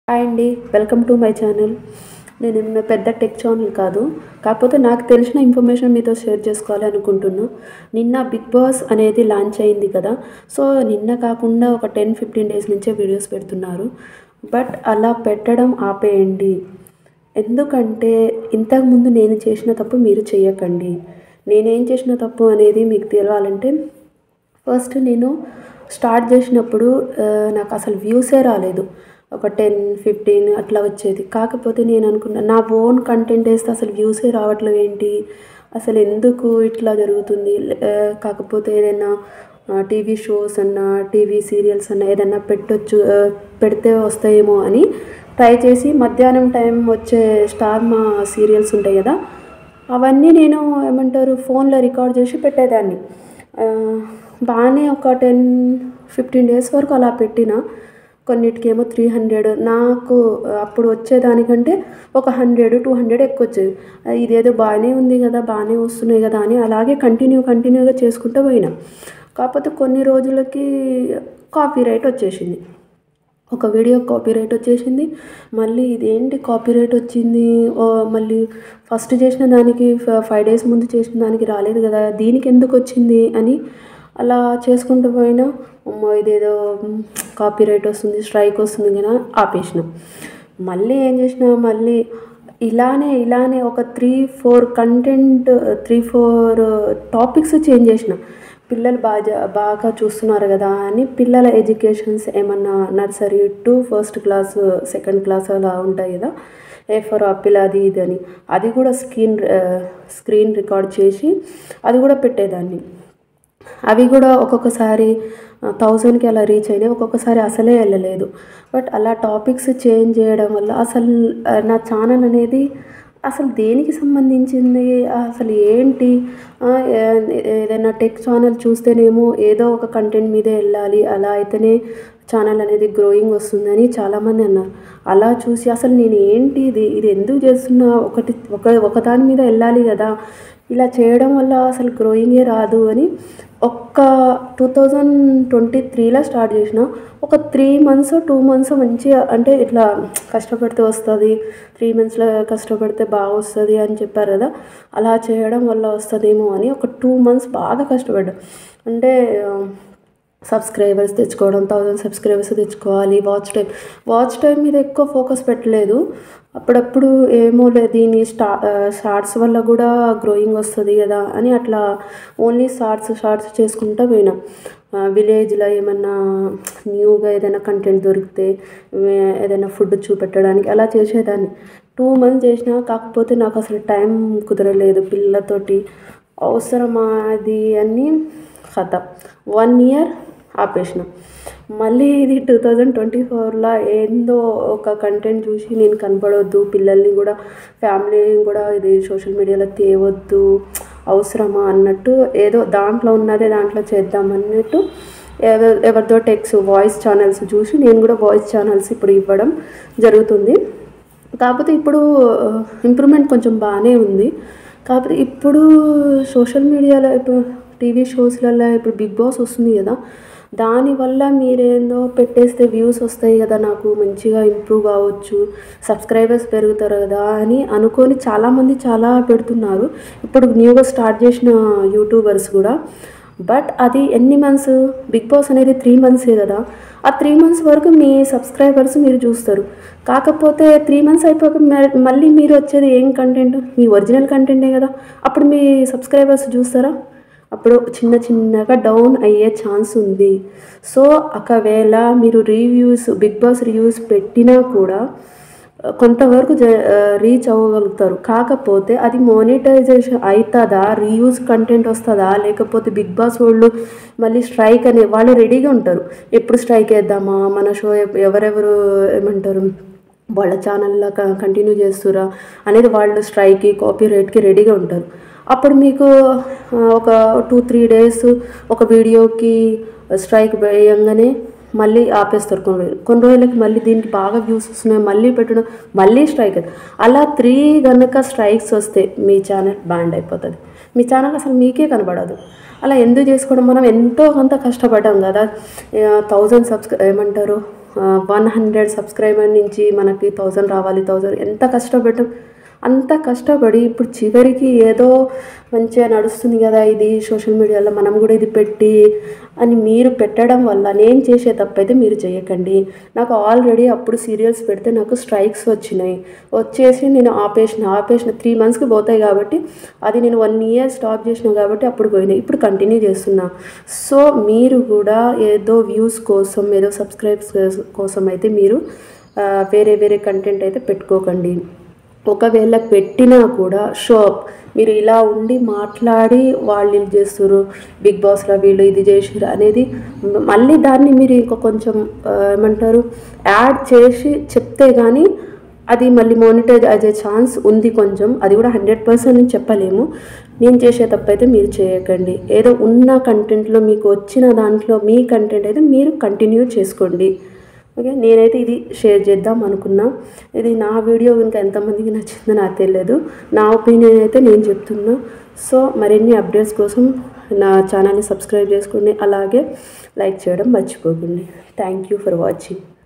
hi అండి welcome to my channel నేను ఏమన్నా పెద్ద టెక్ ఛానల్ కాదు కాకపోతే నాకు తెలిసిన ఇన్ఫర్మేషన్ మీతో షేర్ చేసుకోవాలి అనుకుంటున్నా నిన్న బిగ్ బాస్ అనేది లాంచ్ అయింది కదా సో నిన్న కాకుండా ఒక టెన్ ఫిఫ్టీన్ డేస్ నుంచే వీడియోస్ పెడుతున్నారు బట్ అలా పెట్టడం ఆపేయండి ఎందుకంటే ఇంతకుముందు నేను చేసిన తప్పు మీరు చేయకండి నేనేం చేసిన తప్పు అనేది మీకు తెలవాలంటే ఫస్ట్ నేను స్టార్ట్ చేసినప్పుడు ఆ, నాకు అసలు వ్యూసే రాలేదు ఒక టెన్ ఫిఫ్టీన్ అట్లా వచ్చేది కాకపోతే నేను అనుకున్నా నా ఓన్ కంటెంట్ వేస్తే అసలు వ్యూసే రావట్లేదు ఏంటి అసలు ఎందుకు ఇట్లా జరుగుతుంది ఆ, కాకపోతే ఏదైనా టీవీ షోస్ అన్నా టీవీ సీరియల్స్ అన్నా ఏదన్నా పెట్టొచ్చు ఆ, పెడితే వస్తాయేమో అని ట్రై చేసి మధ్యాహ్నం టైం వచ్చే స్టార్ మా సీరియల్స్ ఉంటాయి కదా అవన్నీ నేను ఏమంటారు ఫోన్లో రికార్డ్ చేసి పెట్టేదాన్ని ఆ, బాగానే ఒక టెన్ ఫిఫ్టీన్ డేస్ వరకు అలా పెట్టిన కొన్నిటికేమో త్రీ హండ్రెడ్ నాకు అప్పుడు వచ్చేదానికంటే ఒక హండ్రెడ్ టూ హండ్రెడ్ ఎక్కువ వచ్చేది ఆ, ఇదేదో బాగానే ఉంది కదా బాగానే వస్తున్నాయి కదా అని అలాగే కంటిన్యూ కంటిన్యూగా చేసుకుంటూ పోయినా కాకపోతే కొన్ని రోజులకి కాపీ రైట్ వచ్చేసింది ఒక వీడియో కాపీ రైట్ వచ్చేసింది మళ్ళీ ఇదేంటి కాపీ రైట్ వచ్చింది ఓ మళ్ళీ ఫస్ట్ చేసిన దానికి ఫైవ్ డేస్ ముందు చేసిన దానికి రాలేదు కదా దీనికి ఎందుకు వచ్చింది అని అలా చేసుకుంటూ పోయినా అమ్మో ఇదేదో కాపీ రైట్ వస్తుంది స్ట్రైక్ వస్తుంది కదా ఆపేసిన మళ్ళీ ఏం చేసిన మళ్ళీ ఇలానే ఇలానే ఒక three four content three four topics change చేసిన పిల్లలు బాగా బాగా చూస్తున్నారు కదా అని పిల్లల ఎడ్యుకేషన్స్ ఏమన్నా nursery to first class second class అలా ఉంటాయి కదా ఏ ఫర్ ఆపిల్ అది ఇది అని అది కూడా స్క్రీన్ స్క్రీన్ రికార్డ్ చేసి అది కూడా పెట్టేదాన్ని అవి కూడా ఒక్కొక్కసారి థౌజండ్కి అలా రీచ్ అయినాయి ఒక్కొక్కసారి అసలే వెళ్ళలేదు బట్ అలా టాపిక్స్ చేంజ్ చేయడం వల్ల అసలు ఆ, నా ఛానల్ అనేది అసలు దేనికి సంబంధించింది అసలు ఏంటి ఆ, ఏ- ఏదైనా టెక్ ఛానల్ చూస్తేనేమో ఏదో ఒక కంటెంట్ మీదే వెళ్ళాలి అలా అయితేనే ఛానల్ అనేది గ్రోయింగ్ వస్తుందని చాలామంది అన్నారు అలా చూసి అసలు నేను ఏంటి ఇది ఇది ఎందుకు చేస్తున్నా ఒకటి ఒక ఒకదాని మీద వెళ్ళాలి కదా ఇలా చేయడం వల్ల అసలు గ్రోయింగే రాదు అని ఒక్క టూ థౌజండ్ ట్వంటీ త్రీలో స్టార్ట్ చేసిన ఒక త్రీ మంత్స్ టూ మంత్స్ మంచిగా అంటే ఇట్లా కష్టపడితే వస్తుంది త్రీ మంత్స్లో కష్టపడితే బాగా వస్తుంది అని చెప్పారు కదా అలా చేయడం వల్ల వస్తుందేమో అని ఒక టూ మంత్స్ బాగా కష్టపడ్డా అంటే ఆ, సబ్స్క్రైబర్స్ తెచ్చుకోవడం థౌజండ్ సబ్స్క్రైబర్స్ తెచ్చుకోవాలి వాచ్ టైం వాచ్ టైం మీద ఎక్కువ ఫోకస్ పెట్టలేదు అప్పుడప్పుడు ఏమో లేదు దీని స్టా షార్ట్స్ వల్ల కూడా గ్రోయింగ్ వస్తుంది కదా అని అట్లా ఓన్లీ షార్ట్స్ షార్ట్స్ చేసుకుంటూ పోయినా విలేజ్లో ఏమన్నా న్యూగా ఏదైనా కంటెంట్ దొరికితే ఏ- ఏదైనా ఫుడ్ చూపెట్టడానికి అలా చేసేదాన్ని టూ మంత్స్ చేసిన కాకపోతే నాకు అసలు టైం కుదరలేదు పిల్లలతోటి అవసరమా అది అని కథ వన్ ఇయర్ ఆపేసిన మళ్ళీ ఇది టూ థౌజండ్ ట్వంటీ ఫోర్లో ఏందో ఒక కంటెంట్ చూసి నేను కనపడవద్దు పిల్లల్ని కూడా ఫ్యామిలీని కూడా ఇది సోషల్ మీడియాలో తేవద్దు అవసరమా అన్నట్టు ఏదో దాంట్లో ఉన్నదే దాంట్లో చేద్దాం అన్నట్టు ఎవ- ఎవరితో టెక్స్ వాయిస్ ఛానల్స్ చూసి నేను కూడా వాయిస్ ఛానల్స్ ఇప్పుడు ఇవ్వడం జరుగుతుంది కాకపోతే ఇప్పుడు ఇంప్రూవ్మెంట్ కొంచెం బాగానే ఉంది కాకపోతే ఇప్పుడు సోషల్ మీడియాలో ఇప్పుడు టీవీ షోస్లలో ఇప్పుడు బిగ్ బాస్ వస్తుంది కదా దానివల్ల మీరేందో పెట్టేస్తే వ్యూస్ వస్తాయి కదా నాకు మంచిగా ఇంప్రూవ్ కావచ్చు సబ్స్క్రైబర్స్ పెరుగుతారు కదా అని అనుకొని చాలామంది చాలా పెడుతున్నారు ఇప్పుడు న్యూగా స్టార్ట్ చేసిన యూట్యూబర్స్ కూడా బట్ అది ఎన్ని మంత్స్ బిగ్ బాస్ అనేది త్రీ మంత్సే కదా ఆ త్రీ మంత్స్ వరకు మీ సబ్స్క్రైబర్స్ మీరు చూస్తారు కాకపోతే త్రీ మంత్స్ అయిపోక మ- మళ్ళీ మీరు వచ్చేది ఏం కంటెంట్ మీ ఒరిజినల్ కంటెంటే కదా అప్పుడు మీ సబ్స్క్రైబర్స్ చూస్తారా అప్పుడు చిన్న చిన్నగా డౌన్ అయ్యే ఛాన్స్ ఉంది సో ఒకవేళ మీరు రివ్యూస్ బిగ్ బాస్ రివ్యూస్ పెట్టినా కూడా ఆ, కొంతవరకు జ రీచ్ అవ్వగలుగుతారు కాకపోతే అది మోనిటైజేషన్ అవుతుందా రీయూజ్ కంటెంట్ వస్తుందా లేకపోతే బిగ్ బాస్ వాళ్ళు మళ్ళీ స్ట్రైక్ అనే వాళ్ళు రెడీగా ఉంటారు ఎప్పుడు స్ట్రైక్ వేద్దామా మన షో ఎప్- ఎవరెవరు ఏమంటారు వాళ్ళ ఛానల్లో కంటిన్యూ చేస్తురా అనేది వాళ్ళు స్ట్రైక్కి కాపీ రేట్కి రెడీగా ఉంటారు అప్పుడు మీకు ఆ, ఒక టూ త్రీ డేస్ ఒక వీడియోకి స్ట్రైక్ వేయంగానే మళ్ళీ ఆపేస్తారు కొన్ని రోజులు కొన్ని రోజులకి మళ్ళీ దీనికి బాగా వ్యూస్ వస్తున్నాయి మళ్ళీ పెట్టడం మళ్ళీ స్ట్రైక్ అవుతుంది అలా త్రీ కనుక స్ట్రైక్స్ వస్తే మీ ఛానల్ బ్యాండ్ అయిపోతుంది మీ ఛానల్ అసలు మీకే కనబడదు అలా ఎందుకు చేసుకోవడం మనం ఎంతో కొంత కష్టపడ్డాం కదా థౌజండ్ సబ్స్క్రై ఏమంటారు వన్ హండ్రెడ్ సబ్స్క్రైబర్ నుంచి మనకి థౌజండ్ రావాలి థౌజండ్ ఎంత కష్టపడ్డాం అంత కష్టపడి ఇప్పుడు చివరికి ఏదో మంచిగా నడుస్తుంది కదా ఇది సోషల్ మీడియాలో మనం కూడా ఇది పెట్టి అని మీరు పెట్టడం వల్ల నేను చేసే తప్పైతే మీరు చేయకండి నాకు ఆల్రెడీ అప్పుడు సీరియల్స్ పెడితే నాకు స్ట్రైక్స్ వచ్చినాయి వచ్చేసి నేను ఆపేసిన ఆపేసిన త్రీ మంత్స్కి పోతాయి కాబట్టి అది నేను వన్ ఇయర్ స్టాప్ చేసిన కాబట్టి అప్పుడు పోయినాయి ఇప్పుడు కంటిన్యూ చేస్తున్నా సో మీరు కూడా ఏదో వ్యూస్ కోసం ఏదో సబ్స్క్రైబ్స్ కోసం అయితే మీరు ఆ, వేరే వేరే కంటెంట్ అయితే పెట్టుకోకండి ఒకవేళ పెట్టినా కూడా షాప్ మీరు ఇలా ఉండి మాట్లాడి వాళ్ళు ఇది చేస్తారు బిగ్ బాస్లో వీళ్ళు ఇది చేసారు అనేది మ- మళ్ళీ దాన్ని మీరు ఇంకో కొంచెం ఆ, ఏమంటారు యాడ్ చేసి చెప్తే కానీ అది మళ్ళీ మానిటైజ్ అయ్యే ఛాన్స్ ఉంది కొంచెం అది కూడా హండ్రెడ్ పర్సెంట్ చెప్పలేము నేను చేసే తప్పైతే మీరు చేయకండి ఏదో ఉన్న కంటెంట్లో మీకు వచ్చిన దాంట్లో మీ కంటెంట్ అయితే మీరు కంటిన్యూ చేసుకోండి ఓకే నేనైతే ఇది షేర్ చేద్దాం అనుకున్నా ఇది నా వీడియో ఇంకా ఎంతమందికి నచ్చిందో నాకు తెలియదు నా ఒపీనియన్ అయితే నేను చెప్తున్నా సో మరిన్ని అప్డేట్స్ కోసం నా ఛానల్ని సబ్స్క్రైబ్ చేసుకోండి అలాగే లైక్ చేయడం మర్చిపోకండి థ్యాంక్ యూ ఫర్ వాచింగ్